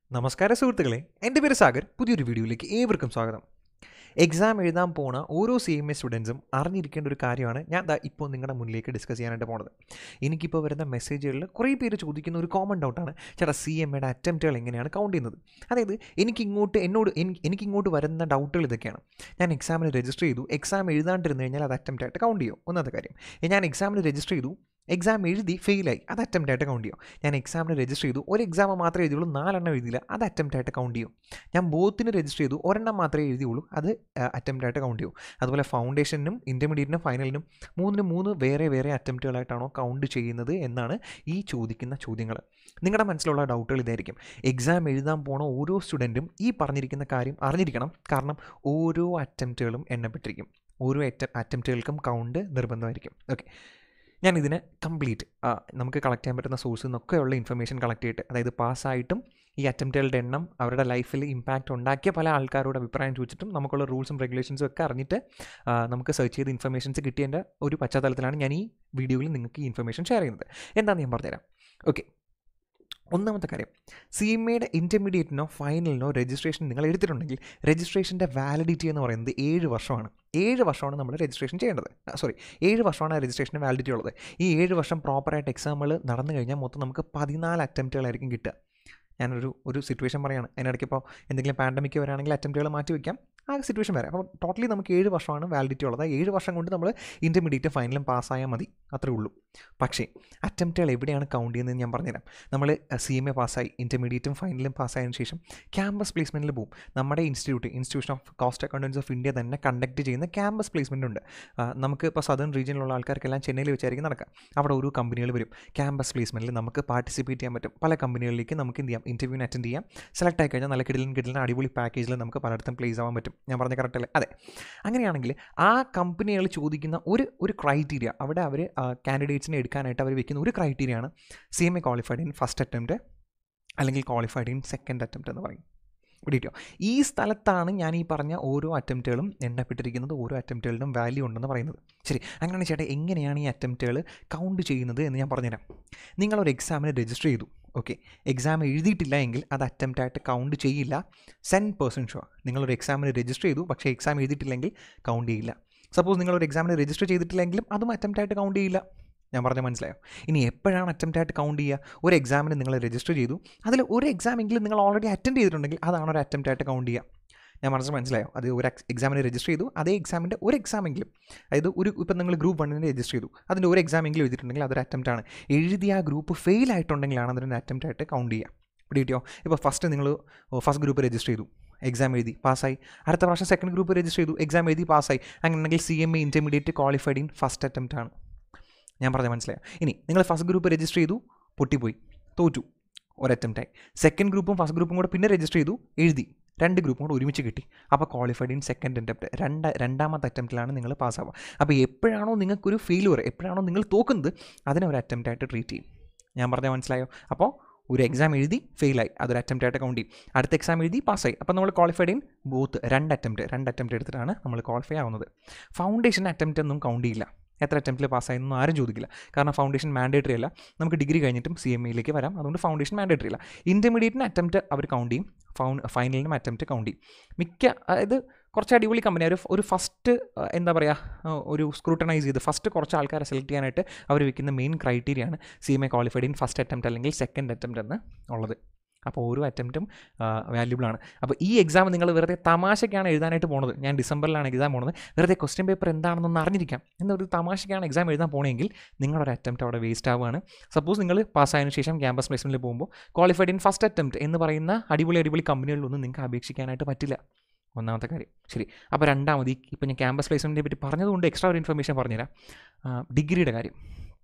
നമസ്കാരം സുഹൃത്തുക്കളെ എൻ്റെ പേര് സാഗർ പുതിയൊരു വീഡിയോയിലേക്ക് ഏവർക്കും സ്വാഗതം എക്സാം എഴുതാൻ പോണ ഓരോ സി എം എ സ്റ്റുഡൻസും അറിഞ്ഞിരിക്കേണ്ട ഒരു കാര്യമാണ് ഞാൻ ദാ ഇപ്പോൾ നിങ്ങളുടെ മുന്നിലേക്ക് ഡിസ്കസ് ചെയ്യാനായിട്ട് പോണത് എനിക്കിപ്പോൾ വരുന്ന മെസ്സേജുകളിൽ കുറേ പേര് ചോദിക്കുന്ന ഒരു കോമൺ ഡൗട്ടാണ് ചേട്ടാ സി എം എയുടെ അറ്റംപ്റ്റുകൾ എങ്ങനെയാണ് കൗണ്ട് ചെയ്യുന്നത് അതായത് എനിക്കിങ്ങോട്ട് എന്നോട് എനി- എനിക്കിങ്ങോട്ട് വരുന്ന ഡൗട്ടുകൾ ഇതൊക്കെയാണ് ഞാൻ എക്സാമിന് രജിസ്റ്റർ ചെയ്തു എക്സാം എഴുതാണ്ടിരുന്ന് കഴിഞ്ഞാൽ അത് അറ്റംപ്റ്റ് ആയിട്ട് കൗണ്ട് ചെയ്യും ഒന്നാമത്തെ കാര്യം ഞാൻ എക്സാമിന് രജിസ്റ്റർ ചെയ്തു എക്സാം എഴുതി ഫെയിലായി അത് അറ്റംപ്റ്റ് ആയിട്ട് കൗണ്ട് ചെയ്യും ഞാൻ എക്സാമിന് രജിസ്റ്റർ ചെയ്തു ഒരു എക്സാം മാത്രമേ എഴുതിയുള്ളൂ നാലെണ്ണം എഴുതിയില്ല അത് അറ്റംപ്റ്റ് ആയിട്ട് കൗണ്ട് ചെയ്യും ഞാൻ ബോത്തിന് രജിസ്റ്റർ ചെയ്തു ഒരെണ്ണം മാത്രമേ എഴുതിയുള്ളൂ അത് അറ്റംപ്റ്റ് ആയിട്ട് കൗണ്ട് ചെയ്യും അതുപോലെ ഫൗണ്ടേഷനും ഇൻ്റർമീഡിയറ്റിനും ഫൈനലിനും മൂന്നിന് മൂന്ന് വേറെ വേറെ അറ്റംപ്റ്റുകളായിട്ടാണോ കൗണ്ട് ചെയ്യുന്നത് എന്നാണ് ഈ ചോദിക്കുന്ന ചോദ്യങ്ങൾ നിങ്ങളുടെ മനസ്സിലുള്ള ഡൗട്ടുകൾ ഇതായിരിക്കും എക്സാം എഴുതാൻ പോണ ഓരോ സ്റ്റുഡൻറ്റും ഈ പറഞ്ഞിരിക്കുന്ന കാര്യം അറിഞ്ഞിരിക്കണം കാരണം ഓരോ അറ്റംപ്റ്റുകളും എണ്ണപ്പെട്ടിരിക്കും ഓരോ അറ്റംപ്റ്റുകൾക്കും കൗണ്ട് നിർബന്ധമായിരിക്കും ഓക്കെ ഞാൻ ഇതിനെ കംപ്ലീറ്റ് നമുക്ക് കളക്ട് ചെയ്യാൻ പറ്റുന്ന സോഴ്സിൽ നിന്നൊക്കെയുള്ള ഇൻഫർമേഷൻ കളക്ട് ചെയ്തിട്ട് അതായത് പാസ്സായിട്ടും ഈ അറ്റംപ്റ്റുകളുടെ എണ്ണം അവരുടെ ലൈഫിൽ ഇമ്പാക്റ്റ് ഉണ്ടാക്കിയ പല ആൾക്കാരോട് അഭിപ്രായം ചോദിച്ചിട്ടും നമുക്കുള്ള റൂൾസും റെഗുലേഷൻസും ഒക്കെ അറിഞ്ഞിട്ട് ആ, നമുക്ക് സെർച്ച് ചെയ്ത് ഇൻഫർമേഷൻസ് കിട്ടിയതിൻ്റെ ഒരു പശ്ചാത്തലത്തിലാണ് ഞാൻ ഈ വീഡിയോയിൽ നിങ്ങൾക്ക് ഈ ഇൻഫർമേഷൻ ഷെയർ ചെയ്യുന്നത് എന്താണെന്ന് ഞാൻ പറഞ്ഞുതരാം ഓക്കെ ഒന്നാമത്തെ കാര്യം സി എം എയുടെ ഇൻ്റർമീഡിയറ്റിനോ ഫൈനലിനോ രജിസ്ട്രേഷൻ നിങ്ങൾ എടുത്തിട്ടുണ്ടെങ്കിൽ രജിസ്ട്രേഷൻ്റെ വാലിഡിറ്റി എന്ന് പറയുന്നത് ഏഴ് വർഷമാണ് ഏഴ് വർഷമാണ് നമ്മൾ രജിസ്ട്രേഷൻ ചെയ്യേണ്ടത് സോറി ഏഴ് വർഷമാണ് രജിസ്ട്രേഷന് വാലിഡിറ്റി ഉള്ളത് ഈ ഏഴ് വർഷം പ്രോപ്പറായിട്ട് എക്സാമുകൾ നടന്നു കഴിഞ്ഞാൽ മൊത്തം നമുക്ക് പതിനാല് അറ്റംപ്റ്റുകളായിരിക്കും കിട്ടുക ഞാനൊരു ഒരു സിറ്റുവേഷൻ പറയാണ് അതിനിടയ്ക്ക് ഇപ്പോൾ എന്തെങ്കിലും പാൻഡമിക് വരാണെങ്കിൽ അറ്റംപ്റ്റുകൾ മാറ്റി വയ്ക്കാം ആ സിറ്റുവേഷൻ വരാം അപ്പോൾ ടോട്ടലി നമുക്ക് ഏഴ് വർഷമാണ് വാലിഡിറ്റി ഉള്ളത് ആ ഏഴ് വർഷം കൊണ്ട് നമ്മൾ ഇൻ്റർമീഡിയറ്റ് ഫൈനലും പാസ്സായാൽ മതി അത്രേ ഉള്ളൂ പക്ഷേ അറ്റംപ്റ്റുകൾ എവിടെയാണ് കൗണ്ട് ചെയ്യുന്നത് ഞാൻ പറഞ്ഞുതരാം നമ്മൾ സി എം എ പാസ്സായി ഇൻ്റർമീഡിയറ്റും ഫൈനലും പാസ്സായതിനു ശേഷം ക്യാമ്പസ് പ്ലേസ്മെൻറ്റിൽ പോകും നമ്മുടെ institute institution of cost accountants of India തന്നെ കണ്ടക്ട് ചെയ്യുന്ന ക്യാമ്പസ് പ്ലേസ്മെൻ്റ് ഉണ്ട് ആ, നമുക്ക് ഇപ്പോൾ സദേൺ റീജിയനിലുള്ള ആൾക്കാർക്കെല്ലാം ചെന്നൈയിൽ വെച്ചായിരിക്കും നടക്കുക അവിടെ ഒരു കമ്പനികൾ വരും ക്യാമ്പസ് പ്ലേസ്മെൻറ്റിൽ നമുക്ക് പാർട്ടിസിപ്പേറ്റ് ചെയ്യാൻ പറ്റും പല കമ്പനികളിലേക്ക് നമുക്ക് എന്ത് ചെയ്യാം ഇൻ്റർവ്യൂവിന് അറ്റൻഡ് ചെയ്യാം സെലക്ട് ആയി കഴിഞ്ഞാൽ നല്ല കിടിലൻ കിടിലൻ അടിപൊളി പാക്കേജിൽ നമുക്ക് പലയിടത്തും പ്ലേസ് ആവാൻ പറ്റും ഞാൻ പറഞ്ഞ കറക്റ്റ് അല്ലേ അതെ അങ്ങനെയാണെങ്കിൽ ആ കമ്പനികൾ ചോദിക്കുന്ന ഒരു ഒരു ക്രൈറ്റീരിയ അവിടെ അവർ കാൻഡിഡേറ്റ്സിനെ എടുക്കാനായിട്ട് അവർ വെക്കുന്ന ഒരു ക്രൈറ്റീരിയ ആണ് C M A qualified in first attempt അല്ലെങ്കിൽ ക്വാളിഫൈഡ് ഇൻ സെക്കൻഡ് അറ്റംപ്റ്റ് എന്ന് പറയും പിടിയോ ഈ സ്ഥലത്താണ് ഞാൻ ഈ പറഞ്ഞ ഓരോ അറ്റംപ്റ്റുകളും എണ്ണപ്പെട്ടിരിക്കുന്നത് ഓരോ അറ്റംപ്റ്റുകളിലും വാല്യൂ ഉണ്ടെന്ന് പറയുന്നത് ശരി അങ്ങനെയാണ് ചേട്ടാ എങ്ങനെയാണ് ഈ അറ്റംപ്റ്റുകൾ കൗണ്ട് ചെയ്യുന്നത് എന്ന് ഞാൻ പറഞ്ഞുതരാം നിങ്ങളൊരു എക്സാമിന് രജിസ്റ്റർ ചെയ്തു ഓക്കെ എക്സാം എഴുതിയിട്ടില്ല എങ്കിൽ അത് അറ്റംപ്റ്റ് ആയിട്ട് കൗണ്ട് ചെയ്യില്ല സെൻ പേഴ്സൺ ഷുവർ നിങ്ങളൊരു എക്സാമിന് രജിസ്റ്റർ ചെയ്തു പക്ഷേ എക്സാം എഴുതിയിട്ടില്ലെങ്കിൽ കൗണ്ട് ചെയ്യില്ല സപ്പോസ് നിങ്ങളൊരു എക്സാമിന് രജിസ്റ്റർ ചെയ്തിട്ടില്ലെങ്കിലും അതും അറ്റംപ്റ്റ് ആയിട്ട് കൗണ്ട് ചെയ്യില്ല ഞാൻ പറഞ്ഞ മനസ്സിലായോ ഇനി എപ്പോഴാണ് അറ്റംപ്റ്റ് ആയിട്ട് കൗണ്ട് ചെയ്യുക ഒരു എക്സാമിന് നിങ്ങൾ രജിസ്റ്റർ ചെയ്തു അതിൽ ഒരു എക്സാമെങ്കിലും നിങ്ങൾ ഓൾറെഡി അറ്റൻഡ് ചെയ്തിട്ടുണ്ടെങ്കിൽ അതാണ് ഒരു അറ്റംപ്റ്റ് ആയിട്ട് കൗണ്ട് ചെയ്യുക ഞാൻ മനസ്സിൽ മനസ്സിലായോ അത് ഒരു എക്സാമിന് രജിസ്റ്റർ ചെയ്തു അതേ എക്സാമിൻ്റെ ഒരു എക്സാമെങ്കിലും അതായത് ഒരു ഇപ്പം നിങ്ങൾ ഗ്രൂപ്പ് വണ്ണിന് രജിസ്റ്റർ ചെയ്തു അതിൻ്റെ ഒരു എക്സാമെങ്കിലും എഴുതിയിട്ടുണ്ടെങ്കിൽ അതൊരു അറ്റംപ്റ്റ് ആണ് എഴുതിയ ആ ഗ്രൂപ്പ് ഫെയിൽ ആയിട്ടുണ്ടെങ്കിലാണ് അതിനൊരു അറ്റംപ്റ്റ് ആയിട്ട് കൗണ്ട് ചെയ്യുക പിടിയോ ഇപ്പോൾ ഫസ്റ്റ് നിങ്ങൾ ഫസ്റ്റ് ഗ്രൂപ്പ് രജിസ്റ്റർ ചെയ്തു എക്സാം എഴുതി പാസ്സായി അടുത്ത പ്രാവശ്യം സെക്കൻഡ് ഗ്രൂപ്പ് രജിസ്റ്റർ ചെയ്തു എക്സാം എഴുതി പാസ്സായി അങ്ങനെയാണെങ്കിൽ C M A intermediate qualified in first attempt ആണ് ഞാൻ പറഞ്ഞ മനസ്സിലായോ ഇനി നിങ്ങൾ ഫസ്റ്റ് ഗ്രൂപ്പ് രജിസ്റ്റർ ചെയ്തു പൊട്ടിപ്പോയി തോറ്റു ഒരു അറ്റംപ്റ്റായി സെക്കൻഡ് ഗ്രൂപ്പും ഫസ്റ്റ് ഗ്രൂപ്പും കൂടെ പിന്നെ രജിസ്റ്റർ ചെയ്തു എഴുതി രണ്ട് ഗ്രൂപ്പും കൂടെ ഒരുമിച്ച് കിട്ടി അപ്പോൾ ക്വാളിഫൈഡ് ഇൻ സെക്കൻഡ് അറ്റംപ്റ്റ് രണ്ട് രണ്ടാമത്തെ അറ്റംപ്റ്റിലാണ് നിങ്ങൾ പാസ്സാവുക അപ്പോൾ എപ്പോഴാണോ നിങ്ങൾക്കൊരു ഫെയിലുവർ എപ്പോഴാണോ നിങ്ങൾ തോക്കുന്നത് അതിനെ ഒരു attempt ആയിട്ട് ട്രീറ്റ് ചെയ്യും ഞാൻ പറഞ്ഞാൽ മനസ്സിലായോ അപ്പോൾ ഒരു എക്സാം എഴുതി ഫെയിലായി അതൊരു അറ്റംപ്റ്റ് ആയിട്ട് കൗണ്ട് ചെയ്യും അടുത്ത എക്സാം എഴുതി പാസ്സായി അപ്പോൾ നമ്മൾ ക്വാളിഫൈഡ് ഇൻ ബൂത്ത് രണ്ട് അറ്റംപ്റ്റ് രണ്ട് അറ്റംപ്റ്റ് എടുത്തിട്ടാണ് നമ്മൾ ക്വാളിഫൈ ആവുന്നത് ഫൗണ്ടേഷൻ അറ്റംപ്റ്റ് ഒന്നും കൗണ്ട് ചെയ്യില്ല എത്ര അറ്റംപ്റ്റിൽ പാസ്സായെന്നൊന്നും ആരും ചോദിക്കില്ല കാരണം ഫൗണ്ടേഷൻ മാൻഡേറ്ററി അല്ല നമുക്ക് ഡിഗ്രി കഴിഞ്ഞിട്ടും സി എം എയിലേക്ക് വരാം അതുകൊണ്ട് ഫൗണ്ടേഷൻ മാൻഡേറ്ററി അല്ല ഇൻ്റർമീഡിയറ്റിന് അറ്റംപ്റ്റ് അവർ കൗണ്ട് ചെയ്യും ഫൗ ഫൈനലിനും അറ്റംപ്റ്റ് കൗണ്ട് ചെയ്യും മിക്ക അതായത് കുറച്ച് അടിപൊളി കമ്പനി ഒരു ഒരു ഫസ്റ്റ് എന്താ പറയുക ഒരു സ്ക്രൂട്ടനൈസ് ചെയ്ത് ഫസ്റ്റ് കുറച്ച് ആൾക്കാരെ സെലക്ട് ചെയ്യാനായിട്ട് അവർ വെക്കുന്ന മെയിൻ ക്രൈറ്റീരിയ ആണ് C M A qualified in first attempt അല്ലെങ്കിൽ സെക്കൻഡ് അറ്റംപ്റ്റ് എന്ന് ഉള്ളത് അപ്പോൾ ഓരോ അറ്റംപ്റ്റും വാല്യൂബിൾ ആണ് അപ്പോൾ ഈ എക്സാം നിങ്ങൾ വെറുതെ തമാശയ്ക്കാണ് എഴുതാനായിട്ട് പോണത് ഞാൻ ഡിസംബറിലാണ് എക്സാം പോണത് വെറുതെ ക്വസ്റ്റ്യൻ പേപ്പർ എന്താണെന്നൊന്ന് അറിഞ്ഞിരിക്കാം എന്നൊരു തമാശയ്ക്കാണ് എക്സാം എഴുതാൻ പോണെങ്കിൽ നിങ്ങളൊരു അറ്റംപ്റ്റ് അവിടെ വേസ്റ്റ് ആവുകയാണ് സപ്പോസ് നിങ്ങൾ പാസ്സായതിനു ശേഷം ക്യാമ്പസ് പ്ലേസ്മെൻറ്റിൽ പോകുമ്പോൾ ക്വാളിഫൈഡ് ഇൻ ഫസ്റ്റ് അറ്റംപ്റ്റ് എന്ന് പറയുന്ന അടിപൊളി അടിപൊളി കമ്പനികളിലൊന്നും നിങ്ങൾക്ക് അപേക്ഷിക്കാനായിട്ട് പറ്റില്ല ഒന്നാമത്തെ കാര്യം ശരി അപ്പോൾ രണ്ടാമത് ഈ ഇപ്പോൾ ഞാൻ ക്യാമ്പസ് പ്ലേസ്മെൻറ്റിനെ പറ്റി പറഞ്ഞതുകൊണ്ട് എക്സ്ട്രാ ഒരു ഇൻഫർമേഷൻ പറഞ്ഞുതരാം ആ, ഡിഗ്രിയുടെ കാര്യം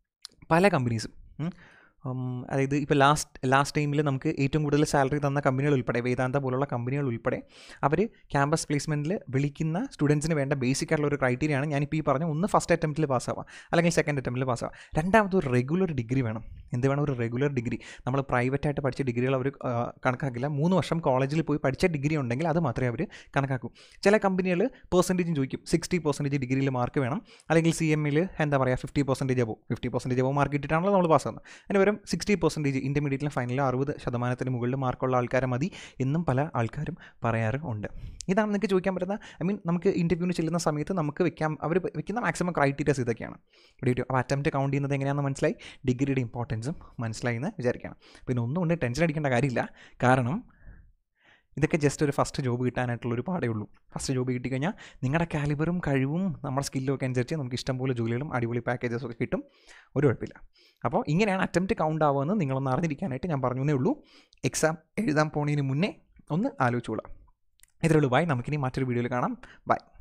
പല കമ്പനീസും ഉം, ഉം, അതായത് ഇപ്പോൾ ലാസ്റ്റ് ലാസ്റ്റ് ടൈമിൽ നമുക്ക് ഏറ്റവും കൂടുതൽ സാലറി തന്ന കമ്പനികൾ ഉൾപ്പെടെ വേദാന്ത പോലുള്ള കമ്പനികൾ ഉൾപ്പെടെ അവർ ക്യാമ്പസ് പ്ലേസ്മെൻറ്റിൽ വിളിക്കുന്ന സ്റ്റുഡൻസിന് വേണ്ട ബേസിക് ആയിട്ടുള്ള ഒരു ക്രൈറ്റീരിയ ആണ് ഞാനിപ്പോൾ ഈ പറഞ്ഞ ഒന്ന് ഫസ്റ്റ് അറ്റംപ്റ്റിൽ പാസ്സാവാം അല്ലെങ്കിൽ സെക്കൻഡ് അറ്റംപ്റ്റിൽ പാസ്സാവാം രണ്ടാമത് ഒരു റെഗുലർ ഡിഗ്രി വേണം എന്ത് വേണം ഒരു റെഗുലർ ഡിഗ്രി നമ്മൾ പ്രൈവറ്റ് ആയിട്ട് പഠിച്ച ഡിഗ്രികൾ അവർ കണക്കാക്കില്ല മൂന്ന് വർഷം കോളേജിൽ പോയി പഠിച്ച ഡിഗ്രി ഉണ്ടെങ്കിൽ അത് മാത്രമേ അവർ കണക്കാക്കൂ ചില കമ്പനികൾ പെർസെൻറ്റേജും ചോദിക്കും സിക്സ്റ്റി പെർസെൻറ്റേജ് ഡിഗ്രിയിൽ മാർക്ക് വേണം അല്ലെങ്കിൽ സി എമ്മിൽ എന്താ പറയുക fifty percentage above fifty percentage above mark ഇട്ടിട്ടാണല്ലോ നമ്മൾ പാസ്സാകുന്നത് അതിന് പകരം സിക്സ്റ്റി പെർസെൻറ്റേജ് ഇൻ്റർമീഡിയറ്റിലും ഫൈനലിലും അറുപത് ശതമാനത്തിന് മുകളിൽ മാർക്കുള്ള ആൾക്കാരെ മതി എന്നും പല ആൾക്കാരും പറയാറ് ഉണ്ട് ഇതാണ് നിങ്ങൾക്ക് ചോദിക്കാൻ പറ്റുന്ന ഐ മീൻ നമുക്ക് ഇൻ്റർവ്യൂവിന് ചെല്ലുന്ന സമയത്ത് നമുക്ക് വെക്കാം അവർ വെക്കുന്ന മാക്സിമം ക്രൈറ്റീരിയസ് ഇതൊക്കെയാണ് റെഡി അപ്പോൾ അറ്റംപ്റ്റ് കൗണ്ട് ചെയ്യുന്നത് എങ്ങനെയാണെന്ന് മനസ്സിലായി ഡിഗ്രിയുടെ ഇമ്പോർട്ടൻസും മനസ്സിലായി എന്ന് വിചാരിക്കണം പിന്നെ ഒന്നും കൊണ്ട് ടെൻഷൻ അടിക്കേണ്ട കാര്യമില്ല കാരണം ഇതൊക്കെ ജസ്റ്റ് ഒരു ഫസ്റ്റ് ജോബ് കിട്ടാനായിട്ടുള്ള ഒരു പാടേ ഉള്ളൂ ഫസ്റ്റ് ജോബ് കിട്ടിക്കഴിഞ്ഞാൽ നിങ്ങളുടെ കാലിബറും കഴിവും നമ്മുടെ സ്കില്ലും ഒക്കെ അനുസരിച്ച് നമുക്ക് ഇഷ്ടംപോലെ ജോലികളും അടിപൊളി പാക്കേജസും ഒക്കെ കിട്ടും ഒരു കുഴപ്പമില്ല അപ്പോൾ ഇങ്ങനെയാണ് അറ്റംപ്റ്റ് കൗണ്ട് ആവുമെന്ന് നിങ്ങളൊന്ന് അറിഞ്ഞിരിക്കാനായിട്ട് ഞാൻ പറഞ്ഞേ ഉള്ളൂ എക്സാം എഴുതാൻ പോണതിന് മുന്നേ ഒന്ന് ആലോചിച്ചോളാം ഇത്രയുള്ളൂ ബൈ നമുക്കിനി മറ്റൊരു വീഡിയോയിൽ കാണാം ബൈ